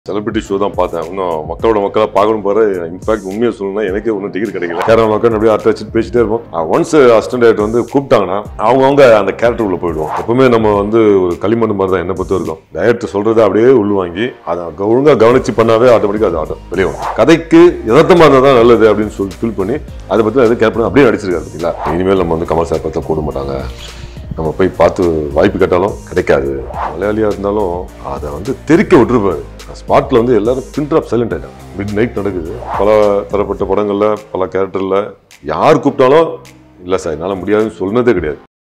Celebrity show தான் பார்த்தேன் இன்னும் மக்களோட மக்களா பார்க்கணும் பாரு இன்ஃபேக்ட் உண்மையை சொல்லணும்னா எனக்கே ஒன்றும் டிக்கெட் கிடைக்கல கேரளா மக்கள் அப்படியே அரட்டை வச்சுட்டு பேசிட்டே இருப்போம் ஒன்ஸ் அசிஸ்டன்ட் டேரக்டர் வந்து கூப்பிட்டாங்கன்னா அவங்கவுங்க அந்த கேரக்டர் உள்ள போயிடுவோம் எப்பவுமே நம்ம வந்து ஒரு களிமண் மாதிரி தான் என்ன பொறுத்த வரைக்கும் டைரக்டர் சொல்றதை அப்படியே உள்வாங்கி அதை க- ஒழுங்கா கவனிச்சு பண்ணாவே ஆட்டோமேட்டிக்காக அது ஆட்டோ வெளியே வரும் கதைக்கு யதார்த்தமா இருந்தால் தான் நல்லது அப்படின்னு சொல்லி ஃபீல் பண்ணி அதை பற்றி எதுவும் கேர் பண்ணி அப்படியே நடிச்சிருக்காரு பார்த்தீங்களா இனிமேல் நம்ம வந்து கமல் சார் பார்த்தா கூட மாட்டாங்க நம்ம போய் பார்த்து வாய்ப்பு கேட்டாலும் கிடைக்காது மலையாளியாக இருந்தாலும் அதை வந்து தெறிக்க விட்டுருப்பாரு ஸ்பாட்டில் வந்து எல்லாரும் பின் ட்ராப் சைலண்ட் ஆகிட்டாங்க மிட் நைட் நடக்குது பல தரப்பட்ட படங்களில் பல கேரக்டரில் யார் கூப்பிட்டாலும் இல்லை சார் என்னால் முடியாதுன்னு சொன்னதே கிடையாது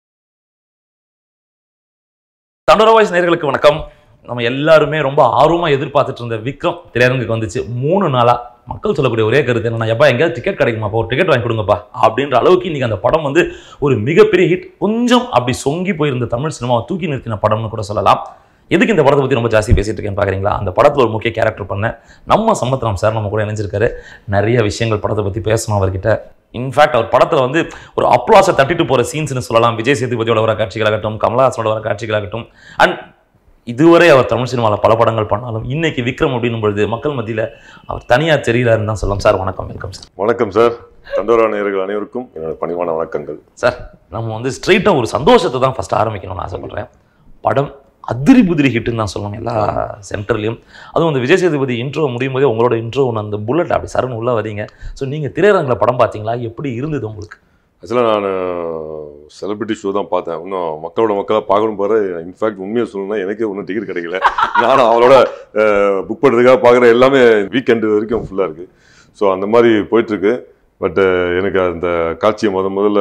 தண்டோர வாய்ஸ் நேயர்களுக்கு வணக்கம் நம்ம எல்லாருமே ரொம்ப ஆர்வமா எதிர்பார்த்துட்டு இருந்த விக்ரம் திரையரங்குக்கு வந்துச்சு மூணு நாளா மக்கள் சொல்லக்கூடிய ஒரே கருத்து என்னன்னா எப்பா எங்கேயாவது டிக்கெட் கிடைக்குமாப்பா ஒரு டிக்கெட் வாங்கி கொடுங்கப்பா அப்படின்ற அளவுக்கு இன்னைக்கு அந்த படம் வந்து ஒரு மிகப்பெரிய ஹிட் கொஞ்சம் அப்படி சொங்கி போயிருந்த தமிழ் சினிமாவை தூக்கி நிறுத்தின படம்னு கூட சொல்லலாம் எதுக்கு இந்த படத்தை பற்றி ரொம்ப ஜாஸ்தி பேசிட்டு இருக்கேன்னு பார்க்குறீங்களா அந்த படத்தில் ஒரு முக்கிய கேரக்டர் பண்ண நம்ம சம்பத்ராம் சார் நம்ம கூட இணைஞ்சிருக்காரு நிறைய விஷயங்கள் படத்தை பற்றி பேசணும் அவர்கிட்ட இன்ஃபேக்ட் அவர் படத்தில் வந்து ஒரு அப்ளாஸை தட்டிட்டு போகிற சீன்ஸ்னு சொல்லலாம் விஜய் சேதுபதியோட வர காட்சிகளாகட்டும் கமலஹாசனோட வர காட்சிகளாகட்டும் அண்ட் இதுவரை அவர் தமிழ் சினிமாவில் பல படங்கள் பண்ணாலும் இன்னைக்கு விக்ரம் அப்படின்னும் பொழுது மக்கள் மத்தியில் அவர் தனியாக தெரிகிறாருன்னு தான் சொல்லலாம் சார் வணக்கம் வெல்கம் சார் வணக்கம் சார் தண்டோரா நேயர்கள் அனைவருக்கும் என்னோட பணிவான வணக்கங்கள் சார் நம்ம வந்து ஸ்ட்ரெயிட்டாக ஒரு சந்தோஷத்தை தான் ஃபஸ்ட் ஆரம்பிக்கணும்னு ஆசைப்படுறேன் படம் அதிரி புதிரி ஹிட்டுன்னு தான் சொல்லுவாங்க எல்லா சென்டர்லையும் அதுவும் வந்து விஜய் சேதுபதி இன்ட்ரோ முடியும் போதே உங்களோட இன்ட்ரோ ஒன்று அந்த புல்லட் அப்படி சரண் உள்ளே வரீங்க ஸோ நீங்கள் திரையரங்கில் படம் பார்த்தீங்களா எப்படி இருந்தது உங்களுக்கு ஆக்சுவலாக நான் செலிபிரிட்டி ஷோ தான் பார்த்தேன் இன்னும் மக்களோட மக்களாக பார்க்கணும் பாரு இன்ஃபேக்ட் உண்மையை சொல்லணும்னா எனக்கே ஒன்றும் டிக்கெட் கிடைக்கல நானும் அவளோட புக் பண்ணுறதுக்காக பார்க்குற எல்லாமே வீக்கெண்டு வரைக்கும் ஃபுல்லாக இருக்குது ஸோ அந்த மாதிரி போயிட்டுருக்கு பட்டு எனக்கு அந்த காட்சியை முத முதல்ல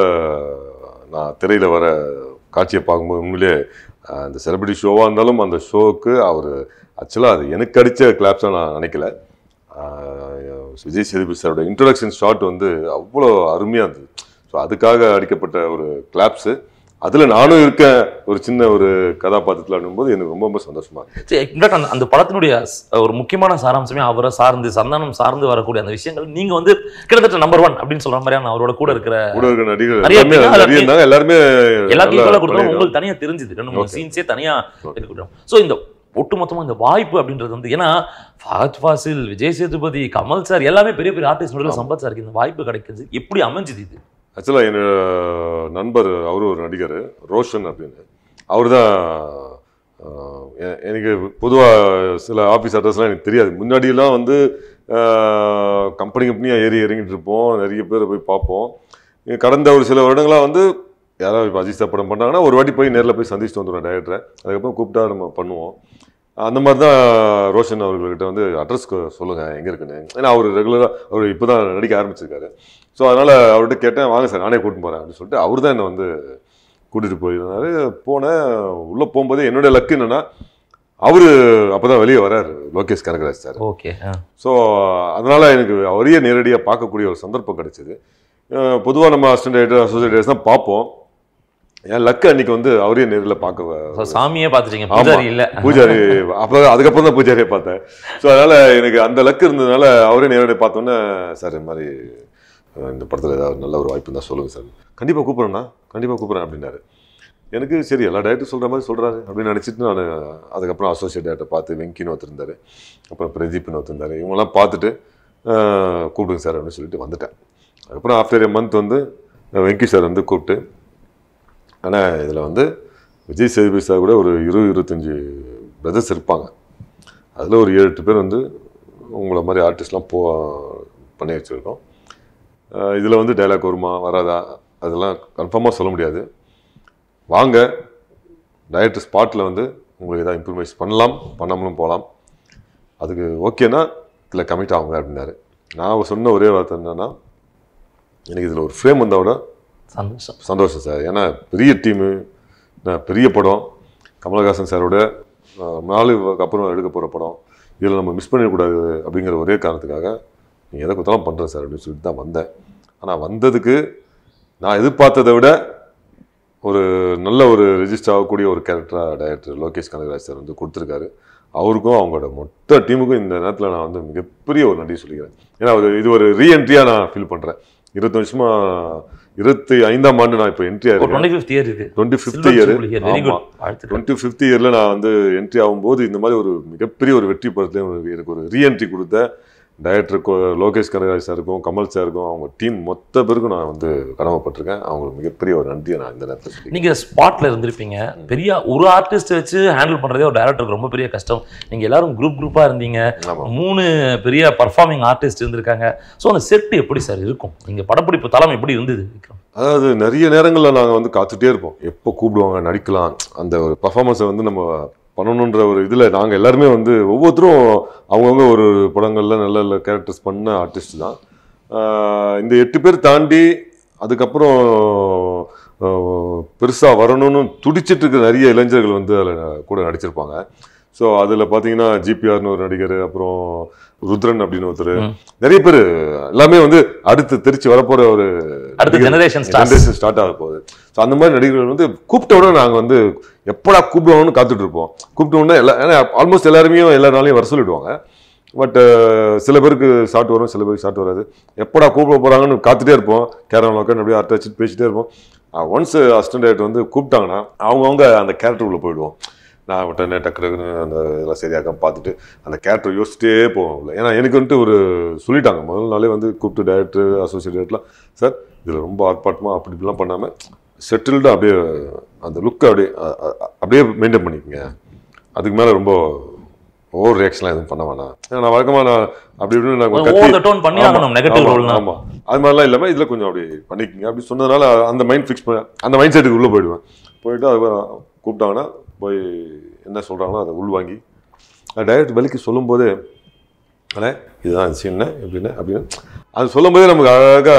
நான் திரையில் வர காட்சியை பார்க்கும்போது உண்மையிலே அஹ், அந்த செலிபிரிட்டி ஷோவாக இருந்தாலும் அந்த ஷோவுக்கு அவர் ஆக்சுவலாக அது எனக்கு அடித்த கிளாப்ஸாக நான் நினைக்கல அஹ், விஜய் சேதுபதி சாரோட இன்ட்ரடக்ஷன் ஷாட் வந்து அவ்வளோ அருமையாக இருந்தது ஸோ அதுக்காக அடிக்கப்பட்ட ஒரு கிளாப்ஸு அதில் நானும் இருக்கேன் ஒரு சின்ன ஒரு கதாபாத்திரத்தில் போது எனக்கு ரொம்ப ரொம்ப சந்தோஷமா இருக்கு சரி இன்ஃபேக்ட் அந்த அந்த படத்தினுடைய ஸ்- ஒரு முக்கியமான சாராம்சமே அவரை சார்ந்து சந்தானம் சார்ந்து வரக்கூடிய அந்த விஷயங்கள் நீங்க வந்து கிட்டத்தட்ட நம்பர் ஒன் அப்படின்னு சொல்ற மாதிரியான அவரோட கூட இருக்கிற கூட இருக்கிற நடிகர் நிறைய எல்லாருமே பேர் நிறைய இருந்தாங்க எல்லாருமே எல்லாத்தையும் நல்லா ஈக்குவலாக கொடுத்தோம் பண்ணியிருக்காங்க. உங்களுக்கு தனியா தெரிஞ்சுது ரெண்டு மூணு Okay. சீன்ஸே தனியா இருக்கட்டும் ஸோ இந்த ஒட்டுமொத்தமா இந்த வாய்ப்பு அப்படின்றது வந்து ஏன்னா ஃபஹத் ஃபாசில் விஜய் சேதுபதி கமல் சார் எல்லாமே பெரிய பெரிய ஆர்டிஸ்ட் நடுவில் சம்பத் சாருக்கு இந்த வாய்ப்பு கிடைக்குது எப்படி அமைஞ்சுது இது ஆக்சுவலாக என் நண்பர் அவரும் ஒரு நடிகர் ரோஷன் அப்படின்னு அவர் தான் எனக்கு பொதுவாக சில ஆஃபீஸ் அட்ரஸ்லாம் எனக்கு தெரியாது முன்னாடியெல்லாம் வந்து கம்பெனி கம்பெனியாக ஏறி இறங்கிட்டு இருப்போம் நிறைய பேர் போய் பார்ப்போம் இங்க கடந்த ஒரு சில வருடங்களாக வந்து யாராவது இப்போ அஜித் சார் படம் பண்ணாங்கன்னா ஒரு வாட்டி போய் நேரில் போய் சந்திச்சுட்டு வந்துடுவோம் டைரக்டரை அதுக்கப்புறம் கூப்பிட்டா நம்ம பண்ணுவோம் அந்த மாதிரி தான் ரோஷன் அவர்கள்கிட்ட வந்து அட்ரஸ் சொல்லுங்கள் எங்கே இருக்குன்னு ஏன்னா அவர் ரெகுலராக அவர் இப்போ தான் நடிக்க ஆரம்பிச்சிருக்காரு ஸோ அதனால் அவர்கிட்ட கேட்டேன் வாங்க சார் நானே கூட்டிட்டு போகிறேன் அப்படின்னு சொல்லிட்டு அவர் தான் என்னை வந்து கூட்டிகிட்டு போயிருந்தாரு போனேன் உள்ளே போகும்போதே என்னுடைய லக்கு என்னென்னா அவர் அப்போ தான் வெளியே வராரு Lokesh Kanagaraj sir okay so அதனால் எனக்கு அவரையே நேரடியாக பார்க்கக்கூடிய ஒரு சந்தர்ப்பம் கிடைச்சிது பொதுவாக நம்ம அசிஸ்டன்ட் டைரக்டர் அசோசியேட் தான் பார்ப்போம் என் லக்கு அன்னைக்கு வந்து அவரையே நேரில் பார்க்க ஸோ சாமியே பார்த்துட்டீங்க ஆமா. பூஜாரி இல்ல பூஜாரி அப்போ அதுக்கப்புறம் தான் பூஜாரியை பார்த்தேன் ஸோ அதனால் எனக்கு அந்த லக்கு இருந்ததுனால அவரே நேரடியாக பார்த்தோன்னே சார் இந்த மாதிரி அஹ், இந்த படத்தில் ஏதாவது நல்ல ஒரு வாய்ப்பு தான் சொல்லுங்கள் சார் கண்டிப்பாக கூப்பிட்றேண்ணா கண்டிப்பாக கூப்பிட்றேன் அப்படின்னாரு எனக்கு சரி எல்லா டேரக்டர் சொல்கிற மாதிரி சொல்கிறாரு அப்படின்னு நினச்சிட்டு நான் அதுக்கப்புறம் அசோசியேட் டேரக்டர் பார்த்து வெங்கின்னு ஒருத்தருந்தார் அப்புறம் பிரதீப்னு ஒருத்தருந்தார் இவங்கெல்லாம் பார்த்துட்டு அஹ், கூப்பிடுங்க சார் அப்படின்னு சொல்லிட்டு வந்துட்டேன் அதுக்கப்புறம் ஆஃப்டர் எ மந்த் வந்து அஹ், வெங்கி சார் வந்து கூப்பிட்டு ஆனால் இதில் வந்து விஜய் சேதுபதி சார் கூட ஒரு இருபது இருபத்தஞ்சி பிரதர்ஸ் இருப்பாங்க அதில் ஒரு ஏழு எட்டு பேர் வந்து உங்களை மாதிரி ஆர்டிஸ்ட்லாம் போ பண்ணி வச்சுருக்கோம் இதில் வந்து டைலாக் வருமா வராதா அதெல்லாம் கன்ஃபார்மாக சொல்ல முடியாது வாங்க டைரக்டர் ஸ்பாட்டில் வந்து உங்களுக்கு ஏதாவது இம்ப்ரூவைஸ் பண்ணலாம் பண்ணாமலும் போகலாம் அதுக்கு ஓகேனா இதில் கமிட் ஆகுங்க அப்படின்னாரு நான் சொன்ன ஒரே வார்த்தை என்னன்னா எனக்கு இதில் ஒரு ஃப்ரேம் வந்தால் விட சந்தோஷம் சந்தோஷம் சார் ஏன்னா பெரிய டீமு பெரிய படம் கமலஹாசன் சாரோட அஹ், நாளுக்கு அப்புறம் எடுக்க போகிற படம் இதில் நம்ம மிஸ் பண்ணிடக்கூடாது அப்படிங்கிற ஒரே காரணத்துக்காக நீங்கள் எதை கொடுத்தாலும் பண்ணுறேன் சார் அப்படின்னு சொல்லிட்டு தான் வந்தேன் ஆனால் வந்ததுக்கு நான் எதிர்பார்த்ததை விட ஒரு நல்ல ஒரு ரெஜிஸ்டர் ஆகக்கூடிய ஒரு கேரக்டராக டைரக்டர் லோகேஷ் கனகராஜ் சார் வந்து கொடுத்துருக்காரு அவருக்கும் அவங்களோட மொத்த டீமுக்கும் இந்த நேரத்தில் நான் வந்து மிகப்பெரிய ஒரு நன்றி சொல்லிக்கிறேன் ஏன்னா ஒரு இது ஒரு ரீஎன்ட்ரியாக நான் ஃபீல் பண்ணுறேன் இருபத்தி வருஷமாக இருபத்தி ஐந்தாம் ஆண்டு நான் இப்போ என்ட்ரி ஆயிருக்கேன் டுவெண்ட்டி ஃபிஃப்த் இயர் இருக்கு twenty fifth Silver year Jubilee year. Very good. வாழ்த்துக்கள். டுவெண்ட்டி ஃபிஃப்த் இயரில் நான் வந்து என்ட்ரி ஆகும்போது இந்த மாதிரி ஒரு மிகப்பெரிய ஒரு வெற்றி படத்துல எனக்கு- எனக்கு ஒரு ரீஎன்ட்ரி கொடுத்த டைரக்டர் லோகேஷ் கனகராஜ் சாருக்கும் கமல் சாருக்கும் அவங்க டீம் மொத்த பேருக்கும் நான் வந்து கடமைப்பட்டிருக்கேன் அவங்களுக்கு மிகப்பெரிய ஒரு நன்றியை நான் இந்த நேரத்தில் சொல்லி நீங்க ஸ்பாட்ல இருந்திருப்பீங்க பெரிய ஒரு ஆர்டிஸ்ட் வச்சு ஹேண்டில் பண்றதே ஒரு டைரக்டருக்கு ரொம்ப பெரிய கஷ்டம் நீங்க எல்லாரும் குரூப் குரூப்பா இருந்தீங்க ஆமா மூணு பெரிய பர்ஃபார்மிங் ஆர்டிஸ்ட் இருந்திருக்காங்க ஸோ அந்த செட் எப்படி சார் இருக்கும் நீங்க படப்பிடிப்பு தளம் எப்படி இருந்தது விக்ரம் அதாவது நிறைய நேரங்களில் நாங்கள் வந்து காத்துட்டே இருப்போம் எப்போ கூப்பிடுவாங்க நடிக்கலாம் அந்த ஒரு பர்ஃபார்மன்ஸை வந்து நம்ம பண்ணணுன்ற ஒரு இதில் நாங்கள் எல்லாருமே வந்து ஒவ்வொருத்தரும் அவங்கவுங்க ஒரு படங்களில் நல்ல நல்ல கேரக்டர்ஸ் பண்ண ஆர்டிஸ்ட் தான் ஆஹ் இந்த எட்டு பேர் தாண்டி அதுக்கப்புறம் பெருசாக வரணும்னு துடிச்சிட்டு இருக்க நிறைய இளைஞர்கள் வந்து அதில் கூட நடிச்சிருப்பாங்க ஸோ அதில் பார்த்தீங்கன்னா ஜிபிஆர்னு ஒரு நடிகர் அப்புறம் ருத்ரன் அப்படின்னு ஒருத்தர் ம். நிறைய பேர் எல்லாமே வந்து அடுத்து திருச்சி வரப்போற ஒரு அடுத்த ஜெனரேஷன் ஸ்டார்ஸ் ஜென்ரேஷன் ஸ்டார்ட் ஆக போகுது ஸோ அந்த மாதிரி நடிகர்கள் வந்து கூப்பிட்ட உடனே நாங்கள் வந்து எப்படா கூப்பிடுவாங்கன்னு காத்துட்டு இருப்போம் கூப்பிட்ட உடனே எல்லா ஏன்னா ஆல்மோஸ்ட் எல்லாருமே எல்லா நாளையும் வர சொல்லிடுவாங்க பட் சில பேருக்கு ஷார்ட் வரும் சில பேருக்கு ஷார்ட் வராது எப்படா கூப்பிட போறாங்கன்னு காத்துட்டே இருப்போம் கேரளா உட்காந்து அப்படியே அரட்டை வச்சுட்டு பேசிட்டே இருப்போம் ஒன்ஸ் அசிஸ்டன்ட் டேரக்டர் வந்து கூப்பிட்டாங்கன்னா அவங்கவுங்க அந்த கேரக்டர் உள்ள போயிடுவோம் நான் உடனே டக்கு டக்குன்னு அந்த இதெல்லாம் சரியாக பார்த்துட்டு அந்த கேரக்டர் யோசிச்சிட்டே போவோம் உள்ள. ஏன்னா எனக்கு வந்துட்டு ஒரு சொல்லிட்டாங்க முதல் நாளே வந்து கூப்பிட்டு டேரக்டர் அசோசியேட் டேரக்டர்லாம் சார் இதில் ரொம்ப ஆர்ப்பாட்டமாக அப்படி இப்படிலாம் பண்ணாமல் செட்டில்டாக அப்படியே அந்த லுக்கை அப்படியே அ- அ- அப்படியே மெயின்டைன் பண்ணிக்கங்க அதுக்கு மேலே ரொம்ப ஓவர் ரியாக்ஷன்லாம் எதுவும் பண்ண வேணாம் ஏன்னா நான் வழக்கமாக நான் அப்படி இப்படின்னு நான் கத்தி- ஓவர் த டோன் பண்ணி ஆகணும் நெகட்டிவ் ஆமா, ரோல்னா ஆமா அது மாதிரிலாம் இல்லாம இதுல கொஞ்சம் அப்படி பண்ணிக்கங்க அப்படி சொன்னதுனால அந்த மைண்ட் ஃபிக்ஸ் பண்ண அந்த மைண்ட் செட்டுக்கு உள்ள போயிடுவேன் போயிட்டு அது கூப்பிட்டாங்கன்னா போய் என்ன சொல்றாங்களோ அதை உள்வாங்கி டைரக்ட் வலிக்கு சொல்லும்போதே அண்ணே இதுதான் சீன் எப்படின்னு அப்படின்னு அது சொல்லும்போதே நமக்கு அழகா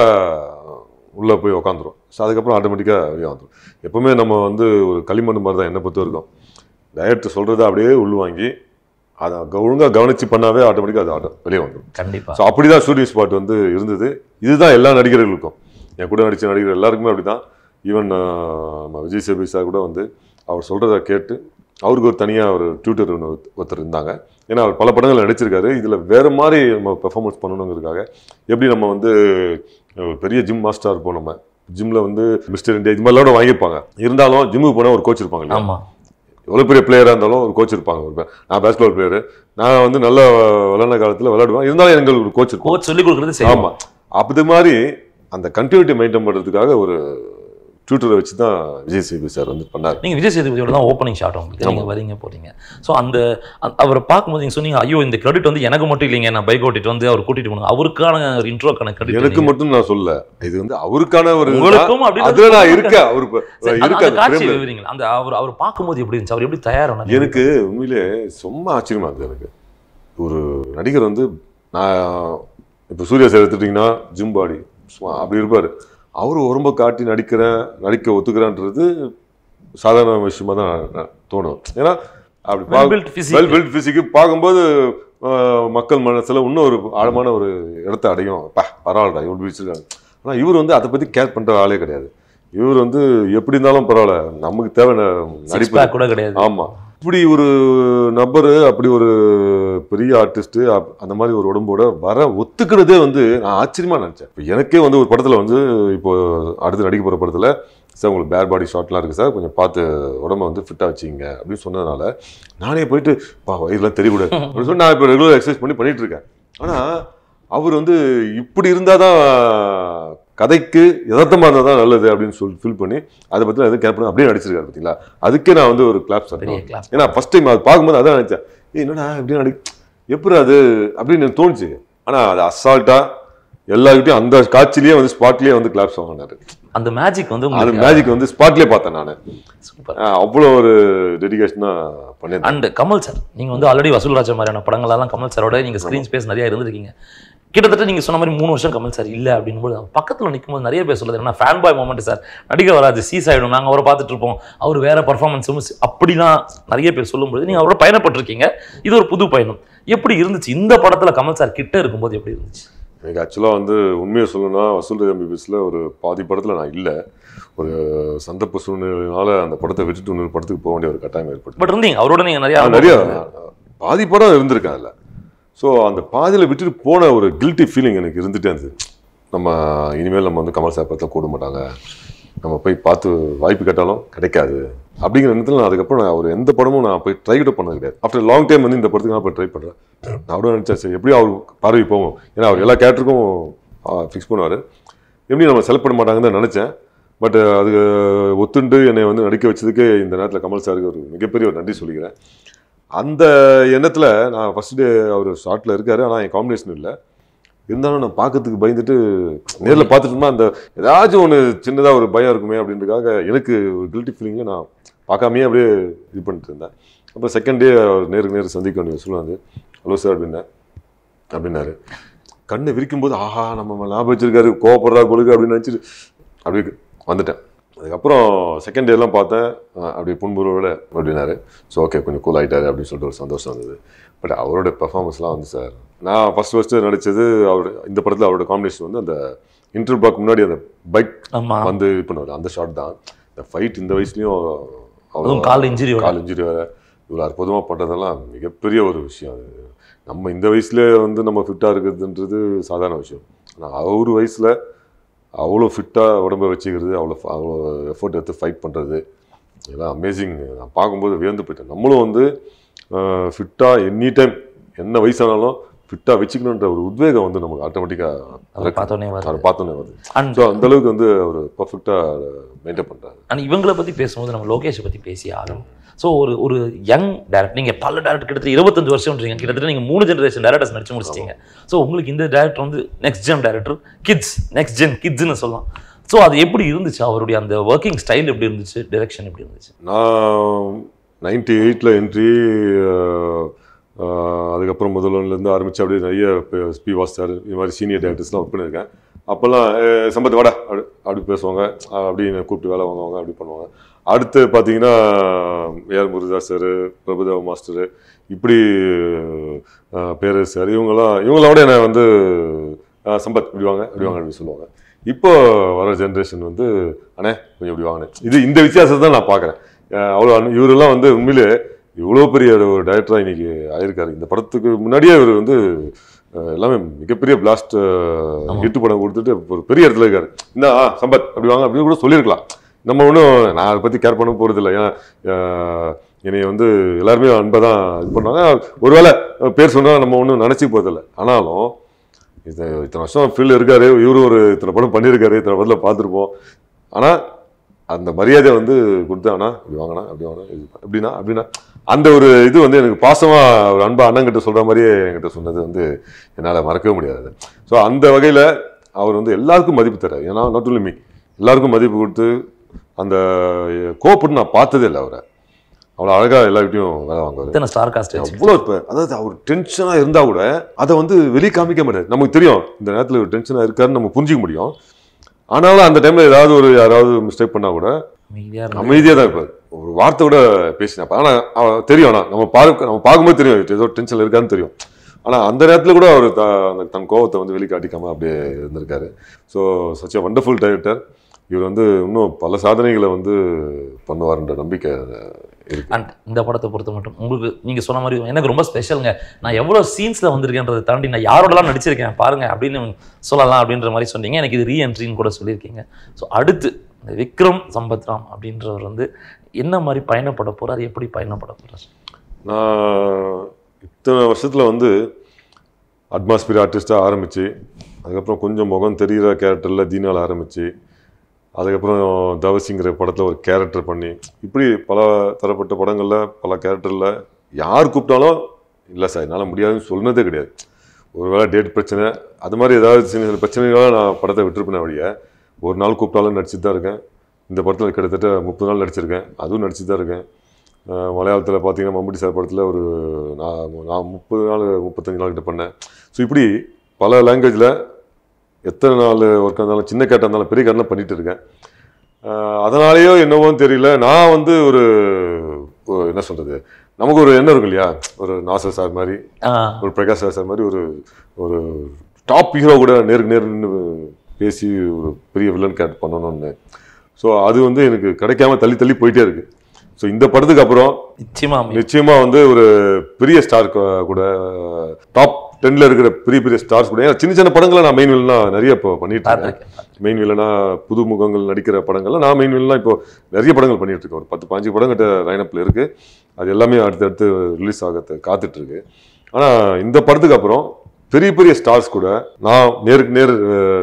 உள்ள போய் உக்காந்துரும் ஸோ அதுக்கப்புறம் ஆட்டோமேட்டிக்காக வெளியே வந்துடும் எப்பவுமே நம்ம வந்து ஒரு களிமண் மாதிரி தான் என்னை பொறுத்த வரைக்கும் டைரக்டர் சொல்றதை அப்படியே உள்வாங்கி அதை ஒழுங்கா கவனிச்சு பண்ணாவே ஆட்டோமேட்டிக்காக அது ஆட்டோ வெளியே வந்துடும் கண்டிப்பா ஸோ அப்படிதான் ஷூட்டிங் ஸ்பாட் வந்து இருந்தது இதுதான் எல்லா நடிகர்களுக்கும் என் கூட நடித்த நடிகர் எல்லாருக்குமே அப்படிதான் ஈவன் நம்ம விஜய் சேபி சார் கூட வந்து அவர் சொல்கிறத கேட்டு அவருக்கு ஒரு தனியாக ஒரு டியூட்டர் ஒன்று ஒருத்தர் இருந்தாங்க ஏன்னா அவர் பல படங்கள் நடிச்சிருக்காரு இதில் வேறு மாதிரி நம்ம பெர்ஃபார்மன்ஸ் பண்ணணுங்கிறதுக்காக எப்படி நம்ம வந்து ஒரு பெரிய ஜிம் மாஸ்டர் இருப்போம் நம்ம ஜிம்மில் வந்து மிஸ்டர் இந்தியா இது மாதிரிலாம் கூட வாங்கியிருப்பாங்க இருந்தாலும் ஜிம்முக்கு போனால் ஒரு கோச் இருப்பாங்க இல்லையா ஆமா எவ்வளோ பெரிய பிளேயராக இருந்தாலும் ஒரு கோச் இருப்பாங்க ஒரு பே- நான் பேஸ்பால் பிளேயரு நான் வந்து நல்ல விளையாட காலத்தில் விளையாடுவேன் இருந்தாலும் எங்களுக்கு ஒரு கோச் இருக்கும் கோச் சொல்லி கொடுக்கறது சரி ஆமா அப்படி மாதிரி அந்த கண்டினியூட்டி மெயின்டைன் பண்றதுக்காக ஒரு டியூட்டரை வச்சு தான் விஜய் சேபி சார் வந்து பண்ணார் நீங்க விஜய் சேதுபதியோட தான் ஓப்பனிங் ஷாட் உங்களுக்கு நீங்க வரீங்க போறீங்க ஸோ அந்த அந்த- அவரை பார்க்கும்போது நீங்க சொன்னீங்க ஐயோ இந்த கிரெடிட் வந்து எனக்கு மட்டும் இல்லைங்க நான் பைக் ஓட்டிட்டு வந்து அவர் கூட்டிட்டு போகணும் அவருக்கான ஒரு இன்ட்ரோக்கான எனக்கு கிரெடிட் மட்டும் நான் சொல்ல இது வந்து அவருக்கான ஒரு இதுதான். உங்களுக்கும் அப்படின்னு அதுல நான் இருக்கேன் அவரு இப்ப- சரி, அந்த- இருக்கு அந்த அந்த காட்சி frame ல. விவரிங்களா அந்த அவர் அவர் பார்க்கும்போது எப்படி இருந்துச்சு அவர் எப்படி தயாரான எனக்கு உண்மையிலே சும்மா ஆச்சரியமா இருந்தது எனக்கு ஒரு நடிகர் வந்து நான் இப்போ சூர்யா சார் எடுத்துட்டிங்கன்னா ஜிம் பாடி சும்மா அப்படி இருப்பார் அவர் உடம்ப காட்டி நடிக்கிறேன் நடிக்க ஒத்துக்கிறேன்றது சாதாரண விஷயமா தான் நான் தோணும் ஏன்னா அப்படி Well built physique. Well built physique பார்க்கும்போது அஹ், மக்கள் மனசுல இன்னும் ஒரு ஆழமான ஒரு இடத்த அடையும் பா பரவாயில்லடா இவ்வளோ வச்சிருக்காங்க ஆனால் இவர் வந்து அதை பத்தி கேர் பண்ற ஆளே கிடையாது இவர் வந்து எப்படி இருந்தாலும் பரவாயில்ல நமக்கு தேவையான சிக்ஸ் நடிப்பு பேக் கூட கிடையாது ஆமா இப்படி ஒரு நபர் அப்படி ஒரு பெரிய ஆர்டிஸ்ட் அந்த மாதிரி ஒரு உடம்போட வர ஒத்துக்கிறதே வந்து நான் ஆச்சரியமா நினைச்சேன் இப்ப எனக்கே வந்து ஒரு படத்துல வந்து இப்போ அடுத்து நடிக்க போற படத்துல சார் உங்களுக்கு பேர் பாடி ஷாட்லாம் இருக்கு சார் கொஞ்சம் பார்த்து உடம்ப வந்து ஃபிட்டா வச்சுங்க அப்படின்னு சொன்னதுனால நானே போயிட்டு பா வயிறுலாம் தெரியக்கூடாது அப்படின்னு சொல்லி நான் இப்போ ரெகுலர் எக்ஸசைஸ் பண்ணி பண்ணிட்டு இருக்கேன் ஆனா அவர் வந்து இப்படி இருந்தாதான் கதைக்கு யதார்த்தமா இருந்தால் தான் நல்லது அப்படின்னு சொல்லி ஃபீல் பண்ணி அதை பத்தி எதுவும் கேர் பண்ணி அப்படியே நடிச்சிருக்காரு பார்த்தீங்களா அதுக்கே நான் வந்து ஒரு கிளாப் பெரிய சார் கிளாஸ் ஏன்னா ஃபர்ஸ்ட் டைம் அது பார்க்கும்போது அதான் நினைச்சேன் ஏய் என்னடா இப்படி நடி எப்படி அது அப்படின்னு எனக்கு தோணுச்சு ஆனா அது அசால்ட்டா எல்லாருக்கிட்டையும் அந்த காட்சிலேயே வந்து ஸ்பாட்லயே வந்து கிளாப்ஸ் வாங்கினாரு அந்த மேஜிக் வந்து அது உங்களுக்கு மேஜிக் வந்து ஸ்பாட்லயே பார்த்தேன் நான் சூப்பர் அவ்வளோ ஒரு டெடிகேஷனா பண்ணியிருந்தேன் அண்ட் கமல் சார் நீங்க வந்து ஆல்ரெடி வசூல்ராஜா மாதிரியான படங்களெல்லாம் கமல் சாரோட நீங்க ஸ்க்ரீன் ஸ்பேஸ் நிறைய இருந்திருக்கீங்க கிட்டத்தட்ட நீங்க சொன்ன மாதிரி மூணு வருஷம் கமல் சார் இல்ல அப்படின்போது அவர் பக்கத்துல நிக்கும்போது நிறைய பேர் சொல்லுது என்ன ஃபேன் பாய் மூமெண்ட் சார் நடிக்க வராது சீஸ் ஆயிடும் நாங்க அவரை பார்த்துட்டு இருப்போம் அவர் வேற பர்ஃபார்மன்ஸும் அப்படிலாம் நிறைய பேர் சொல்லும்போது நீங்க அவரோட பயணப்பட்டிருக்கீங்க இது ஒரு புது பயணம் எப்படி இருந்துச்சு இந்த படத்துல கமல் சார் கிட்ட இருக்கும்போது எப்படி இருந்துச்சு எனக்கு ஆக்சுவலாக வந்து உண்மையை சொல்லணும்னா வசூல் எம்பிபிஎஸ்ல ஒரு பாதி படத்தில் நான் இல்லை ஒரு சந்தர்ப்ப சூழ்நிலையினால அந்த படத்தை விட்டுட்டு இன்னொரு படத்துக்கு போக வேண்டிய ஒரு கட்டாயம் ஏற்பட்டு பட் இருந்தீங்க அவரோட நீங்க நிறைய நான் நிறைய அனுபவம் பாதி படம் இருந்திருக்கேன் அதில் ஸோ அந்த பாதியில் விட்டுட்டு போன ஒரு கில்ட்டி ஃபீலிங் எனக்கு இருந்துட்டே இருந்தது நம்ம இனிமேல் நம்ம வந்து கமல் சார் படத்தில் கூட மாட்டாங்க நம்ம போய் பார்த்து வாய்ப்பு கேட்டாலும் கிடைக்காது அப்படிங்கிற நேரத்தில் நான் அதுக்கப்புறம் நான் அவர் எந்த படமும் நான் போய் ட்ரை கூட பண்ணது கிடையாது ஆஃப்டர் லாங் டைம் வந்து இந்த படத்துக்கு நான் போய் ட்ரை பண்ணுறேன் நான் கூட நினச்சேன் சரி எப்படியும் அவர் பார்வை போகும் ஏன்னா அவர் எல்லா கேரக்டருக்கும் ஃபிக்ஸ் பண்ணுவார் எப்படி நம்ம செலக்ட் பண்ண மாட்டாங்கன்னு தான் நினச்சேன் பட் அது ஒத்துண்டு என்னை வந்து நடிக்க வச்சதுக்கு இந்த நேரத்தில் கமல் சாருக்கு ஒரு மிகப்பெரிய ஒரு நன்றி சொல்லிக்கிறேன் அந்த எண்ணத்தில் நான் ஃபர்ஸ்ட் டே அவர் ஷார்ட்டில் இருக்காரு ஆனால் என் காம்பினேஷன் இல்லை இருந்தாலும் நான் பார்க்கறதுக்கு பயந்துட்டு நேரில் பார்த்துட்டோம்னா அந்த ஏதாச்சும் ஒன்று சின்னதாக ஒரு பயம் இருக்குமே அப்படின்றதுக்காக எனக்கு ஒரு கில்ட்டி ஃபீலிங்கை நான் பார்க்காமையே அப்படியே இது பண்ணிட்டு இருந்தேன் அப்புறம் செகண்ட் டே அவர் நேருக்கு நேர் சந்திக்க வேண்டிய சொல்லுவாங்க ஹலோ சார் அப்படின்னேன் அப்படின்னாரு கண்ணை விரிக்கும் போது ஆஹா நம்ம ஞாபகம் வச்சிருக்காரு கோவப்படுறா கொழுக்கு அப்படின்னு நினச்சிட்டு அப்படியே வந்துட்டேன் அதுக்கப்புறம் செகண்ட் டேலாம் பார்த்தேன் அஹ் அப்படி புன்புருவில் அப்படின்னாரு ஸோ ஓகே கொஞ்சம் கூல் ஆகிட்டாரு அப்படின்னு சொல்லிட்டு ஒரு சந்தோஷம் வந்தது பட் அவரோட பெர்ஃபார்மன்ஸ்லாம் வந்து சார் நான் ஃபர்ஸ்ட் ஃபஸ்ட்டு நடித்தது அவர் இந்த படத்தில் அவரோட காம்பினேஷன் வந்து அந்த இன்டர்வியூ பிளாக் முன்னாடி அந்த பைக் ஆமா வந்து இது பண்ணுவார் அந்த ஷாட் தான் இந்த ஃபைட் இந்த வயசுலையும் அதுவும் கால் injury யோட. கால் இன்ஜுரி வேற இவ்வளோ அற்புதமாக பண்ணுறதெல்லாம் மிகப்பெரிய ஒரு விஷயம் அது நம்ம இந்த வயசுல வந்து நம்ம ஃபிட்டாக இருக்கிறதுன்றது சாதாரண விஷயம் ஆனால் அவர் வயசில் அவ்வளோ ஃபிட்டாக உடம்ப வச்சுக்கிறது அவ்வளோ அவ்வளோ எஃபோர்ட் எடுத்து ஃபைட் பண்ணுறது இதெல்லாம் அமேசிங் நான் பார்க்கும்போது வியந்து போயிட்டேன் நம்மளும் வந்து ஃபிட்டாக எனி டைம் என்ன வயசானாலும் ஃபிட்டாக வச்சுக்கணுன்ற ஒரு உத்வேகம் வந்து நமக்கு அதை ஆட்டோமேட்டிக்காக பார்த்தோன்னே அதை வருது பார்த்தோன்னே வருது அண்ட் ஸோ அந்த அளவுக்கு வந்து அவர் பர்ஃபெக்டாக மெயின்டைன் பண்ணுறாரு அண்ட் இவங்களை பற்றி பேசும்போது நம்ம லோகேஷை பற்றி பேசி ஆகணும் ஸோ ஒரு ஒரு யங் டேரக்டர் நீங்கள் பல டேரக்டர் கிட்டத்தட்ட இருபத்தஞ்சு வருஷம்ன்றீங்க கிட்டத்தட்ட நீங்கள் மூணு ஜெனரேஷன் டேரக்டர்ஸ் நடிச்சு முடிச்சிட்டீங்க ஸோ உங்களுக்கு இந்த டேரக்டர் வந்து next gen director kids next gen கிட்ஸ்னு சொல்லலாம் ஸோ அது எப்படி இருந்துச்சு அவருடைய அந்த ஒர்க்கிங் ஸ்டைல் எப்படி இருந்துச்சு டைரக்ஷன் எப்படி இருந்துச்சு நான் நைன்டி எயிட்டில் என்ட்ரி அதுக்கப்புறம் முதல்லேருந்து ஆரம்பித்து அப்படியே நிறைய ஸ்பி வாஸ்டர் இது மாதிரி சீனியர் டேரக்டர்ஸ்லாம் ஒர்க் பண்ணியிருக்கேன் அப்போல்லாம் "ஏய், சம்பத் வாடா அப்படி அப்படி பேசுவாங்க அஹ் அப்படி என்னை கூப்பிட்டு வேலை வாங்குவாங்க அப்படி பண்ணுவாங்க அடுத்து பார்த்தீங்கன்னா AR Murugadoss sir Prabhudeva master இப்படி அஹ், பேரரசு சார் இவங்கெல்லாம் இவங்களோட என்னை வந்து அஹ், சம்பத் இப்படி வாங்க இப்படி வாங்க அப்படின்னு சொல்லுவாங்க இப்போ வர ஜென்ரேஷன் வந்து அண்ணே கொஞ்சம் இப்படி வாங்கினேன் இது இந்த வித்தியாசத்தை தான் நான் பார்க்குறேன் அவ்வளோ அனு- இவரெல்லாம் வந்து உண்மையிலே இவ்வளோ பெரிய ஒரு டைரக்டராக இன்னைக்கு ஆயிருக்காரு இந்த படத்துக்கு முன்னாடியே இவர் வந்து அஹ், எல்லாமே மிகப்பெரிய பிளாஸ்ட் ஹிட் படம் கொடுத்துட்டு ஒரு பெரிய இடத்துல இருக்காரு என்ன ஆ, சம்பத் அப்படி வாங்க அப்படின்னு கூட சொல்லியிருக்கலாம் நம்ம ஒன்றும் நான் அதை பற்றி கேர் பண்ண போகிறதில்ல ஏன்னா அஹ், என்னைய வந்து எல்லாருமே அன்பை தான் இது பண்ணுவாங்க ஒருவேளை பேர் சொன்னால் நம்ம ஒன்றும் நினச்சி போகிறதில்ல ஆனாலும் இது இத்தனை வருஷம் ஃபீல்டு இருக்காரு இவரும் ஒரு இத்தனை படம் பண்ணியிருக்காரு இத்தனை படத்தில் பார்த்துருப்போம் ஆனால் அந்த மரியாதையை வந்து கொடுத்தானா இப்படி வாங்கினா அப்படி வாங்கினா இது எப்படின்னா அப்படின்னா அந்த ஒரு இது வந்து எனக்கு பாசமாக ஒரு அன்பா அண்ணங்கிட்ட சொல்கிற மாதிரியே என்கிட்ட சொன்னது வந்து என்னால் மறக்கவே முடியாது ஸோ அந்த வகையில் அவர் வந்து எல்லாருக்கும் மதிப்பு தராரு ஏன்னா நாட் only me எல்லாருக்கும் மதிப்பு கொடுத்து அந்த கோப்புன்னு நான் பார்த்ததே இல்லை அவரை அவ்வளோ அழகாக எல்லார்கிட்டையும் வேலை வாங்குவார் இத்தனை ஸ்டார் காஸ்ட் அவ்வளோ இப்போ அதாவது அவர் டென்ஷனாக இருந்தால் கூட அதை வந்து வெளியே காமிக்க மாட்டார் நமக்கு தெரியும் இந்த நேரத்தில் ஒரு டென்ஷனாக இருக்காருன்னு நம்ம புரிஞ்சிக்க முடியும் ஆனாலும் அந்த டைமில் ஏதாவது ஒரு யாராவது மிஸ்டேக் பண்ணால் கூட அமைதியாக இருந்து அமைதியாக தான் இருப்பார் ஒரு வார்த்தை கூட பேசினப்ப ஆனால் தெரியும் ஆனால் நம்ம பார்க்க நம்ம பார்க்கும்போது தெரியும் இவர் ஏதோ டென்ஷனில் இருக்கான்னு தெரியும் ஆனால் அந்த நேரத்தில் கூட அவர் த அந்த தன் கோவத்தை வந்து வெளிக்காட்டிக்காம அப்படியே இருந்திருக்காரு so such a wonderful director இவர் வந்து இன்னும் பல சாதனைகளை வந்து பண்ணுவார்ன்ற நம்பிக்கை இருக்கு அண்ட் இந்த படத்தை பொறுத்த மட்டும் உங்களுக்கு நீங்க சொன்ன மாதிரி எனக்கு ரொம்ப ஸ்பெஷலுங்க நான் எவ்வளவு சீன்ஸ்ல வந்திருக்கேன்றதை தாண்டி நான் யாரோடலாம் நடிச்சிருக்கேன் பாருங்க அப்படின்னு சொல்லலாம் அப்படின்ற மாதிரி சொன்னீங்க எனக்கு இது ரீஎன்ட்ரின்னு கூட சொல்லியிருக்கீங்க ஸோ அடுத்து இந்த விக்ரம் சம்பத்ராம் அப்படின்றவர் வந்து என்ன மாதிரி பயணப்பட போறார் எப்படி பயணப்பட போறார் நான் இத்தனை வருஷத்தில் வந்து அட்மாஸ்பியர் ஆர்டிஸ்ட்டாக ஆரம்பித்து அதுக்கப்புறம் கொஞ்சம் முகம் தெரிகிற கேரக்டரில் தீனால் ஆரம்பித்து அதுக்கப்புறம் தவசிங்கிற படத்தில் ஒரு கேரக்டர் பண்ணி இப்படி பல தரப்பட்ட படங்களில் பல கேரக்டரில் யார் கூப்பிட்டாலும் இல்லை சார் என்னால் முடியாதுன்னு சொன்னதே கிடையாது ஒருவேளை டேட் பிரச்சனை அது மாதிரி ஏதாவது சின்ன சின்ன பிரச்சனைகளாக நான் படத்தை விட்டுருப்பேன் வழிய ஒரு நாள் கூப்பிட்டாலும் நடிச்சுட்டு தான் இருக்கேன் இந்த படத்தில் கிட்டத்தட்ட முப்பது நாள் நடிச்சிருக்கேன் அதுவும் நடிச்சுட்டு தான் இருக்கேன் அஹ் மலையாளத்தில் பார்த்தீங்கன்னா மம்முட்டி சார் படத்தில் ஒரு நான் நான் முப்பது நாள் முப்பத்தஞ்சு நாள் கிட்ட பண்ணேன் ஸோ இப்படி பல லாங்குவேஜில் எத்தனை நாள் ஒர்க் இருந்தாலும் சின்ன கேட்டாக இருந்தாலும் பெரிய கேட்டாலும் பண்ணிட்டு இருக்கேன் அஹ் அதனாலேயோ என்னவோன்னு தெரியல நான் வந்து ஒரு ஒரு என்ன சொல்கிறது நமக்கு ஒரு எண்ணம் இருக்கும் இல்லையா ஒரு நாசர் சார் மாதிரி ஆஹ் ஒரு பிரகாஷ் ராஜ் சார் மாதிரி ஒரு ஒரு டாப் ஹீரோ கூட நேருக்கு நேர் நின்னு பேசி ஒரு பெரிய வில்லன் கேட் பண்ணணும்னு ஸோ அது வந்து எனக்கு கிடைக்காம தள்ளி தள்ளி போயிட்டே இருக்கு ஸோ இந்த படத்துக்கு அப்புறம் நிச்சயமா அமையும். நிச்சயமா வந்து ஒரு பெரிய ஸ்டார் கூட டாப் டென்ல இருக்கிற பெரிய பெரிய ஸ்டார்ஸ் கூட ஏன்னா சின்ன சின்ன படங்களை நான் மெயின் வில்லனா நிறைய இப்போ பண்ணிட்டு இருக்கேன் பார்த்துருக்கேன் மெயின் வில்லனா புது முகங்கள் நடிக்கிற படங்கள்ல நான் மெயின் வில்லனா இப்போ நிறைய படங்கள் பண்ணிட்டு இருக்கேன் ஒரு பத்து பாஞ்சு படம் கிட்ட லைனப்ல இருக்கு அது எல்லாமே அடுத்தடுத்து ரிலீஸ் ஆக காத்துட்டு இருக்கு ஆனா இந்த படத்துக்கு அப்புறம் பெரிய பெரிய ஸ்டார்ஸ் கூட நான் நேருக்கு நேர்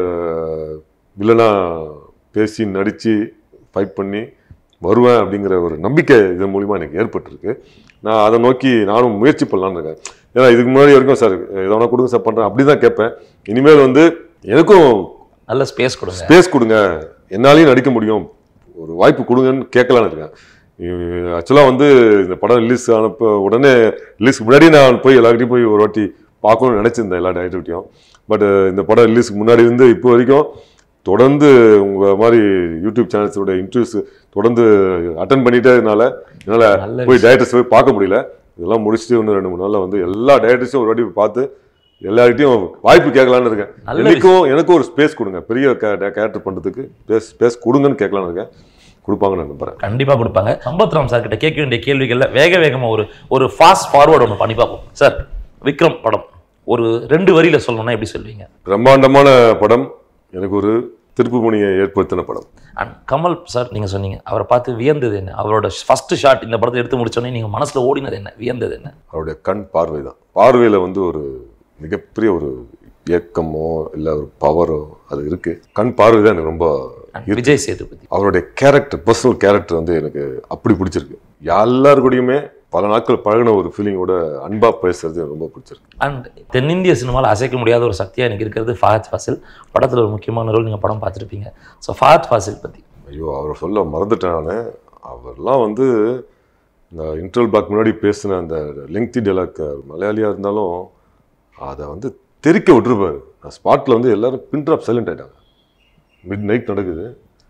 வில்லனா பேசி நடிச்சு ஃபைட் பண்ணி வருவேன் அப்படிங்கிற ஒரு நம்பிக்கை இதன் மூலிமா எனக்கு ஏற்பட்டிருக்கு நான் அதை நோக்கி நானும் முயற்சி பண்ணலான்னு இருக்கேன் ஏன்னா இதுக்கு முன்னாடி வரைக்கும் சார் எதோ ஒன்று கொடுங்க சார் பண்ணுறேன் அப்படி தான் கேட்பேன் இனிமேல் வந்து எனக்கும் நல்ல ஸ்பேஸ் கொடுங்க ஸ்பேஸ் கொடுங்க என்னாலையும் நடிக்க முடியும் ஒரு வாய்ப்பு கொடுங்கன்னு கேட்கலான்னு இருக்கேன் ஆக்சுவலாக வந்து இந்த படம் ரிலீஸ் ஆனப்போ உடனே ரிலீஸ்க்கு முன்னாடி நான் போய் எல்லார்கிட்டையும் போய் ஒரு வாட்டி பார்க்கணும்னு நினச்சிருந்தேன் எல்லா டேரக்டர்கிட்டையும் பட் இந்த படம் ரிலீஸ்க்கு முன்னாடி இருந்து இப்போ வரைக்கும் தொடர்ந்து உங்கள் மாதிரி யூடியூப் சேனல்ஸோட இன்டர்வியூஸ் தொடர்ந்து அட்டன் பண்ணிட்டே இதனால என்னால் நல்ல போய் டேரக்டர்ஸ் போய் பார்க்க முடியல இதெல்லாம் முடிச்சுட்டு இன்னும் ரெண்டு மூணு நாளில் வந்து எல்லா டேரக்டர்ஸும் ஒரு வாட்டி போய் பார்த்து எல்லார்கிட்டையும் வாய்ப்பு கேட்கலான்னு இருக்கேன் நல்ல எனக்கும் எனக்கும் ஒரு ஸ்பேஸ் கொடுங்க பெரிய கேரக்டர் பண்ணுறதுக்கு ஸ்பேஸ் ஸ்பேஸ் கொடுங்கன்னு கேட்கலான்னு இருக்கேன் கொடுப்பாங்கன்னு நான் நம்புறேன் கண்டிப்பா கொடுப்பாங்க சம்பத்ராம் சார் கிட்ட கேட்க வேண்டிய கேள்விகள்ல வேக வேகமா ஒரு ஒரு ஃபாஸ்ட் ஃபார்வர்ட் ஒன்று பண்ணி பார்ப்போம் சார் விக்ரம் படம் ஒரு ரெண்டு வரியில சொல்லணும்னா எப்படி சொல்வீங்க பிரம்மாண்டமான படம் எனக்கு ஒரு திருப்புமுனையை ஏற்படுத்தின படம் அண்ட் கமல் சார் நீங்க சொன்னீங்க அவரை பார்த்து வியந்தது என்ன அவரோட ஃபர்ஸ்ட் ஷாட் இந்த படத்தை எடுத்து முடிச்சோடனே நீங்க மனசுல ஓடினது என்ன வியந்தது என்ன அவருடைய கண் பார்வை தான் பார்வையில் வந்து ஒரு மிகப்பெரிய ஒரு இயக்கமோ இல்லை ஒரு பவரோ அது இருக்கு கண் பார்வை தான் எனக்கு ரொம்ப And விஜய் சேதுபதி அவருடைய கேரக்டர் பர்சனல் கேரக்டர் வந்து எனக்கு அப்படி பிடிச்சிருக்கு எல்லாரு கூடயுமே பல நாட்கள் பழகின ஒரு ஃபீலிங்கோட அன்பா பேசுறது எனக்கு ரொம்ப பிடிச்சிருக்கு அண்ட் தென்னிந்திய சினிமாவில் அசைக்க முடியாத ஒரு சக்தியா எனக்கு இருக்கிறது ஃபஹத் ஃபாசில் படத்துல ஒரு முக்கியமான ரோல் நீங்க படம் பார்த்துருப்பீங்க ஸோ ஃபஹத் ஃபாசில் பத்தி ஐயோ அவரை சொல்ல மறந்துட்டேன் நான் அவர்லாம் வந்து இந்த இன்டர்வல் பிளாக் முன்னாடி பேசின அந்த லெங்க்தி டெலாக் மலையாளியாக இருந்தாலும் அதை வந்து தெறிக்க விட்டுருப்பாரு நான் ஸ்பாட்டில் வந்து எல்லாரும் பின் ட்ராப் சைலண்ட் ஆயிட்டாங்க மிட் நைட் நடக்குது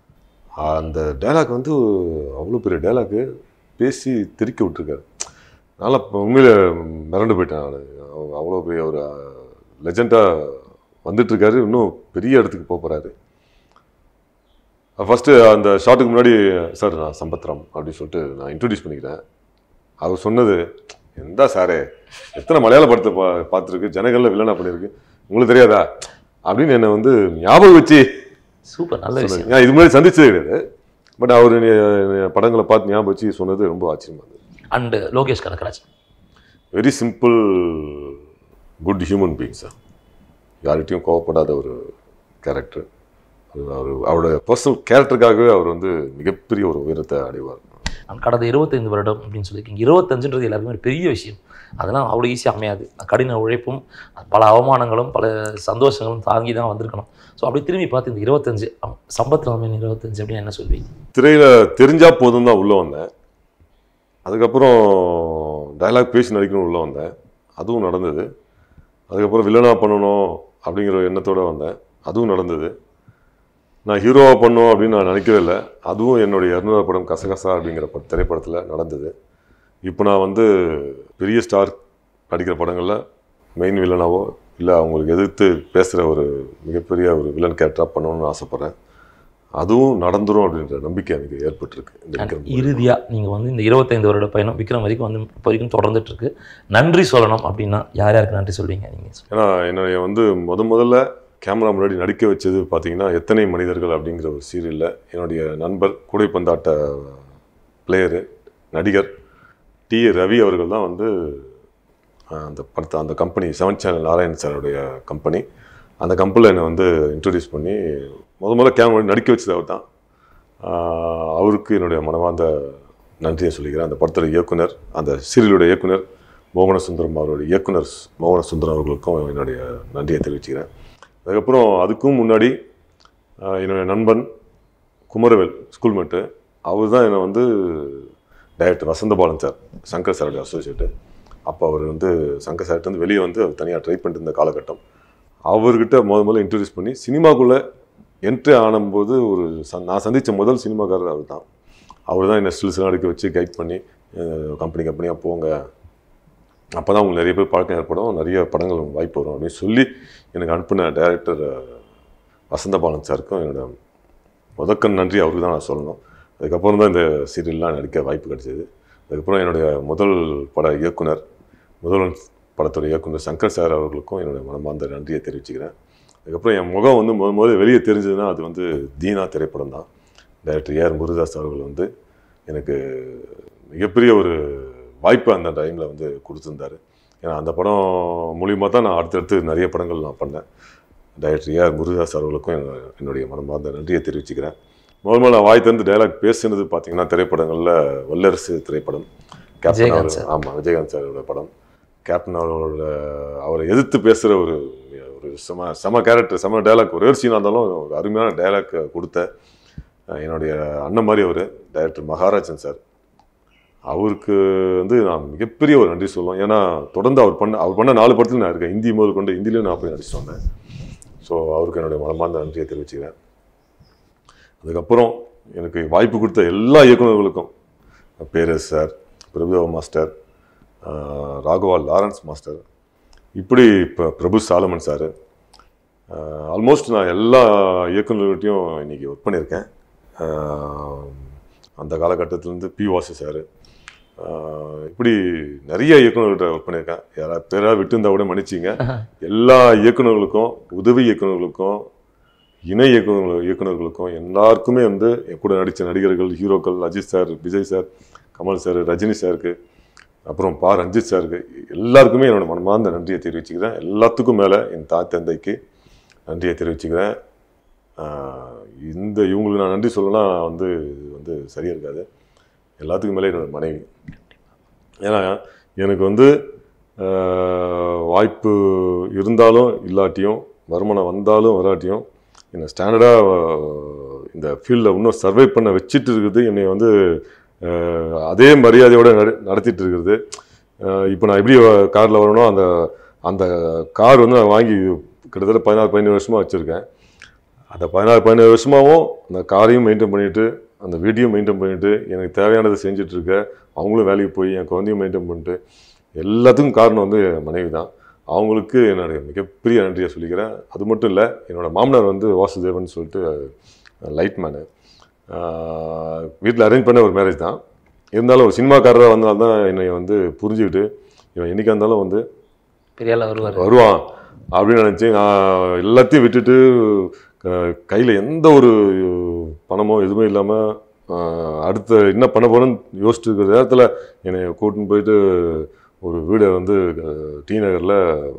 அந்த டைலாக் வந்து அவ்வளோ பெரிய டைலாக்கு பேசி தெறிக்க விட்டுருக்காரு நல்லா உண்மையில மிரண்டு போயிட்டேன் நான் அவ்வளோ பெரிய ஒரு லெஜெண்டாக வந்துட்டு இருக்காரு இன்னும் பெரிய இடத்துக்கு போக போகிறாரு ஃபஸ்ட்டு அந்த ஷாட்டுக்கு முன்னாடி சார் நான் சம்பத்ராம் அப்படின்னு சொல்லிட்டு நான் இன்ட்ரடியூஸ் பண்ணிக்கிறேன் அவர் சொன்னது எந்த சாரே எத்தனை மலையாள படத்தை பா பார்த்துருக்கு ஜனங்களில் வில்லனா பண்ணியிருக்கு உங்களுக்கு தெரியாதா அப்படின்னு என்னை வந்து ஞாபகம் வச்சு சூப்பர் நல்ல விஷயம் சொன்னாங்க நான் இது முன்னாடி சந்திச்சதே கிடையாது பட் அவர் படங்களை பார்த்து ஞாபகம் வச்சு சொன்னது ரொம்ப ஆச்சரியமா இருந்தது and Lokesh Kanagaraj very simple good human being sir யார்கிட்டையும் கோவப்படாத ஒரு கேரக்டர் அவர் அவரோட பர்சனல் கேரக்டருக்காகவே அவர் வந்து மிகப்பெரிய ஒரு உயரத்தை அடைவார் நான் கடந்த இருபத்தைந்து வருடம் அப்படின்னு சொல்லியிருக்கீங்க இருபத்தஞ்சுன்றது எல்லாருக்குமே ஒரு பெரிய விஷயம் அதெல்லாம் அவ்வளோ ஈஸியாக அமையாது கடின உழைப்பும் பல அவமானங்களும் பல சந்தோஷங்களும் தாங்கி தான் வந்திருக்கணும் ஸோ அப்படி திரும்பி பார்த்து இந்த இருபத்தஞ்சு சம்பத் ராமன் இருபத்தஞ்சு அப்படின்னு என்ன சொல்வீங்க திரையில தெரிஞ்சா போதும் தான் உள்ள வந்தேன் அதுக்கப்புறம் டயலாக் பேசி நடிக்கணும் உள்ள வந்தேன் அதுவும் நடந்தது அதுக்கப்புறம் வில்லனா பண்ணணும் அப்படிங்கிற ஒரு எண்ணத்தோட வந்தேன் அதுவும் நடந்தது நான் ஹீரோவாக பண்ணணும் அப்படின்னு நான் நினைக்கவே இல்லை அதுவும் என்னுடைய இரநூறு படம் கசகசா அப்படிங்கிற பட திரைப்படத்தில் நடந்தது இப்போ நான் வந்து பெரிய ஸ்டார் நடிக்கிற படங்களில் மெயின் வில்லனாவோ இல்லை அவங்களுக்கு எதிர்த்து பேசுகிற ஒரு மிகப்பெரிய ஒரு வில்லன் கேரக்டராக பண்ணணும்னு ஆசைப்பட்றேன் அதுவும் நடந்துரும் அப்படின்ற நம்பிக்கை எனக்கு ஏற்பட்டிருக்கு இந்த விக்ரம் படம். இறுதியா நீங்க வந்து இந்த இருபத்தைந்து வருட பயணம் விக்ரம் வரைக்கும் வந்து இப்போ வரைக்கும் தொடர்ந்துட்டு இருக்கு நன்றி சொல்லணும் அப்படின்னா யார் யாருக்கு நன்றி சொல்வீங்க நீங்க ஏன்னா என்னுடைய வந்து முத முதல்ல கேமரா முன்னாடி நடிக்க வச்சது பார்த்தீங்கன்னா எத்தனை மனிதர்கள் அப்படிங்கிற ஒரு சீரியலில் என்னுடைய நண்பர் கூடைப்பந்தாட்ட பிளேயரு நடிகர் டி ரவி அவர்கள் தான் வந்து அஹ், அந்த படத்தை அந்த கம்பெனி செவன் சேனல் நாராயண் சாருடைய கம்பெனி அந்த கம்பெனியில் என்னை வந்து இன்ட்ரடியூஸ் பண்ணி முத முதல்ல கேமரா முன்னாடி நடிக்க வச்சது அவர் தான் ஆஹ் அவருக்கு என்னுடைய மனமார்ந்த நன்றியை சொல்லிக்கிறேன் அந்த படத்தோட இயக்குனர் அந்த சீரியலுடைய இயக்குனர் மோகன சுந்தரம் அவருடைய இயக்குனர் மோகன சுந்தரம் அவர்களுக்கும் என்னுடைய நன்றியை தெரிவிச்சுக்கிறேன் அதுக்கப்புறம் அதுக்கும் முன்னாடி ஆஹ் என்னுடைய நண்பன் குமரவேல் ஸ்கூல்மேட்டு அவர் தான் என்னை வந்து டைரக்டர் வசந்தபாலன் சார் சங்கர் சாருடைய அசோசியேட்டு அப்போ அவர் வந்து சங்கர் சார்கிட்ட வந்து வெளியே வந்து அவர் தனியாக ட்ரை பண்ணிட்டு இருந்த காலகட்டம் அவர்கிட்ட முத முதல்ல இன்ட்ரடியூஸ் பண்ணி சினிமாக்குள்ளே என்ட்ரி ஆனும்போது ஒரு ச- நான் சந்தித்த முதல் சினிமாக்காரர் அவர் தான் அவர் தான் என்னை ஸ்டில்ஸ்லாம் எடுக்க வச்சு கைட் பண்ணி கம்பெனி கம்பெனியாக போங்க அப்போ தான் உங்களுக்கு நிறைய பேர் பழக்கம் ஏற்படும் நிறைய படங்கள் உங்களுக்கு வாய்ப்பு வரும் அப்படின்னு சொல்லி எனக்கு அனுப்பின டைரக்டர் வசந்தபாலன் சாருக்கும் என்னோட முதற்கண் நன்றி அவருக்கு தான் நான் சொல்லணும் அதுக்கப்புறம் தான் இந்த சீரியல்லாம் நடிக்க வாய்ப்பு கிடைச்சது அதுக்கப்புறம் என்னுடைய முதல் பட இயக்குனர் முதல்வன் படத்துடைய இயக்குனர் சங்கர் சார் அவர்களுக்கும் என்னுடைய மனமார்ந்த நன்றியை தெரிவிச்சுக்கிறேன் அதுக்கப்புறம் என் முகம் வந்து முத முதல்ல வெளியே தெரிஞ்சதுன்னா அது வந்து தீனா திரைப்படம் தான் டைரக்டர் ஏஆர் முருகதாஸ் அவர்கள் வந்து எனக்கு மிகப்பெரிய ஒரு வாய்ப்பு அந்த டைமில் வந்து கொடுத்துருந்தாரு ஏன்னா அந்த படம் மூலியமாக தான் நான் அடுத்தடுத்து நிறைய படங்கள் நான் பண்ணேன் டைரக்டர் ஏஆர் முருகதாஸ் அவர்களுக்கும் என்னோட- என்னுடைய மனமார்ந்த நன்றியை தெரிவிச்சுக்கிறேன் முதல் முதல்ல நான் வாய் திறந்து டைலாக் பேசுனது பார்த்தீங்கன்னா திரைப்படங்களில் வல்லரசு திரைப்படம் கேப்டன் விஜயகாந்த் அவர் சார். ஆமாம் விஜயகாந்த் சாரோட படம் கேப்டன் அவரோட அவரை எதிர்த்து பேசுகிற ஒரு ஒரு செம செம கேரக்டர் செம டைலாக் ஒரு சீனாக இருந்தாலும் ஒரு அருமையான டைலாக் கொடுத்த அஹ், என்னுடைய அண்ணன் மாதிரி அவர் டைரக்டர் மகாராஜன் சார் அவருக்கு வந்து நான் மிகப்பெரிய ஒரு நன்றி சொல்லுவேன் ஏன்னா தொடர்ந்து அவர் பண்ண அவர் பண்ண நாலு படத்தில் நான் இருக்கேன் ஹிந்தி முதல் கொண்டு ஹிந்திலையும் நான் போய் நடிச்சுட்டு வந்தேன் ஸோ அவருக்கு என்னுடைய மனமார்ந்த நன்றியை தெரிவிச்சுக்கிறேன் அதுக்கப்புறம் எனக்கு வாய்ப்பு கொடுத்த எல்லா இயக்குநர்களுக்கும் பேரஸ் சார் பிரபுதேவ மாஸ்டர் ஆஹ் ராகவா லாரன்ஸ் மாஸ்டர் இப்படி இப்போ பிரபு சாலமன் சார் ஆல்மோஸ்ட் நான் எல்லா இயக்குநர்கள்ட்டையும் இன்னைக்கு ஒர்க் பண்ணியிருக்கேன் ஆஹ் அந்த காலகட்டத்திலேருந்து பி வாசு சார் இப்படி நிறைய இயக்குநர்கள்ட்ட ஒர்க் பண்ணியிருக்கேன் யாராவது பேராக விட்டு இருந்தால் கூட மன்னிச்சிங்க எல்லா இயக்குநர்களுக்கும் உதவி இயக்குநர்களுக்கும் இணை இயக்குநர்கள் இயக்குநர்களுக்கும் எல்லாருக்குமே வந்து என் கூட நடித்த நடிகர்கள் ஹீரோக்கள் Ajith sir Vijay sir Kamal sir Rajini சாருக்கு அப்புறம் பா ரஞ்சித் சாருக்கு எல்லாருக்குமே என்னோட மனமார்ந்த நன்றியை தெரிவிச்சுக்கிறேன் எல்லாத்துக்கும் மேலே என் தாய் தந்தைக்கு நன்றியை தெரிவிச்சுக்கிறேன் ஆஹ் இந்த இவங்களுக்கு நான் நன்றி சொல்லலாம் வந்து இது வந்து சரியாக இருக்காது எல்லாத்துக்கும் மேலே என்னோட மனைவி ஏன்னா எனக்கு வந்து ஆஹ் வாய்ப்பு இருந்தாலும் இல்லாட்டியும் வருமானம் வந்தாலும் வராட்டியும் என்னை ஸ்டாண்டர்டாக இந்த ஃபீல்டில் இன்னும் சர்வை பண்ண வச்சிட்டு இருக்குது என்னை வந்து ஆஹ் அதே மரியாதையோடு நட நடத்திட்டு இருக்கிறது இப்போ நான் எப்படி காரில் வரணும் அந்த அந்த கார் வந்து நான் வாங்கி கிட்டத்தட்ட பதினாறு பதினேழு வருஷமாக வச்சுருக்கேன் அந்த பதினாறு பதினேழு வருஷமாகவும் அந்த காரையும் மெயின்டைன் பண்ணிட்டு அந்த வீட்டையும் மெயின்டைன் பண்ணிட்டு எனக்கு தேவையானதை செஞ்சுட்டு இருக்க அவங்களும் வேலைக்கு போய் என் குழந்தையும் மெயின்டைன் பண்ணிட்டு எல்லாத்துக்கும் காரணம் வந்து என் மனைவி தான் அவங்களுக்கு என்னுடைய மிகப்பெரிய நன்றியை சொல்லிக்கிறேன் அது மட்டும் இல்லை என்னோட மாமனார் வந்து வாசுதேவன் சொல்லிட்டு லைட் மேனு வீட்டில் அரேஞ்ச் பண்ண ஒரு மேரேஜ் தான் இருந்தாலும் ஒரு சினிமாக்காரராக வந்தால்தான் என்னை வந்து புரிஞ்சுக்கிட்டு இவன் என்னைக்கா இருந்தாலும் வந்து பெரிய ஆளா வருவார் வருவான் அப்படின்னு நினச்சி நான் எல்லாத்தையும் விட்டுட்டு கையில் எந்த ஒரு பணமோ எதுவுமே இல்லாமல் அடுத்த என்ன பண்ண போகிறேன்னு யோசிச்சுட்டு இருக்கிற நேரத்தில் என்னை கூட்டின்னு போயிட்டு ஒரு வீடை வந்து அஹ், டி நகரில்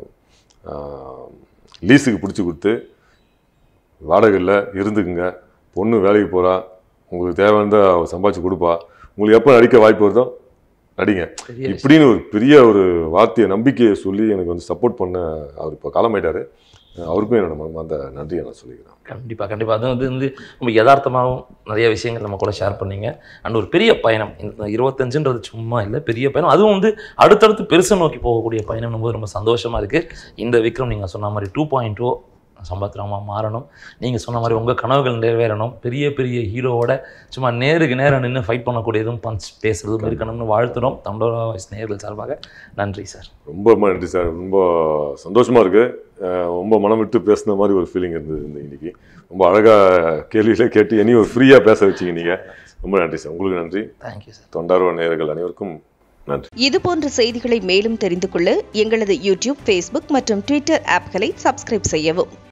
லீஸுக்கு பிடிச்சி கொடுத்து வாடகை இல்லை இருந்துக்குங்க பொண்ணு வேலைக்கு போகிறா உங்களுக்கு தேவையானதை அவ சம்பாதிச்சு கொடுப்பா உங்களுக்கு எப்போ நடிக்க வாய்ப்பு வருதோ நடிங்க பெரிய இப்படின்னு ஒரு பெரிய ஒரு வார்த்தையை நம்பிக்கையை சொல்லி எனக்கு வந்து சப்போர்ட் பண்ண அவர் இப்போ காலமாயிட்டாரு அவருக்கும் என்னோட மனமார்ந்த அந்த நன்றியை நான் சொல்லிக்கிறேன் கண்டிப்பாக கண்டிப்பாக அது வந்து வந்து ரொம்ப யதார்த்தமாகவும் நிறைய விஷயங்கள் நம்ம கூட ஷேர் பண்ணீங்க அண்ட் ஒரு பெரிய பயணம் இந்த இருபத்தஞ்சுன்றது சும்மா இல்லை பெரிய பயணம் அதுவும் வந்து அடுத்தடுத்து பெருசை நோக்கி போகக்கூடிய பயணம் போது ரொம்ப சந்தோஷமாக இருக்குது இந்த விக்ரம் நீங்கள் சொன்ன மாதிரி டூ பாயிண்ட் ஓ சம்பத்ராமாக மாறணும் நீங்கள் சொன்ன மாதிரி உங்கள் கனவுகள் நிறைவேறணும் பெரிய பெரிய ஹீரோவோட சும்மா நேருக்கு நேரம் நின்று ஃபைட் பண்ணக்கூடியதும் பஞ்ச் பேசுறதும் இருக்கணும்னு வாழ்த்துறோம் தண்டோரா வாய்ஸ் நேயர்கள் சார்பாக நன்றி சார் ரொம்ப ரொம்ப நன்றி சார் ரொம்ப சந்தோஷமாக இருக்குது ரொம்ப மனம் விட்டு பேசுன மாதிரி ஒரு ஃபீலிங் இருந்தது இந்த இன்னைக்கு ரொம்ப அழகாக கேள்வியில கேட்டு என்னையும் ஒரு ஃப்ரீயாக பேச வச்சிங்க நீங்கள் ரொம்ப நன்றி சார் உங்களுக்கு நன்றி தேங்க்யூ சார் தொண்டார்வ நேயர்கள் அனைவருக்கும் நன்றி இது போன்ற செய்திகளை மேலும் தெரிந்து கொள்ள எங்களது யூடியூப் ஃபேஸ்புக் மற்றும் ட்விட்டர் ஆப்களை சப்ஸ்கிரைப் செய்யவும்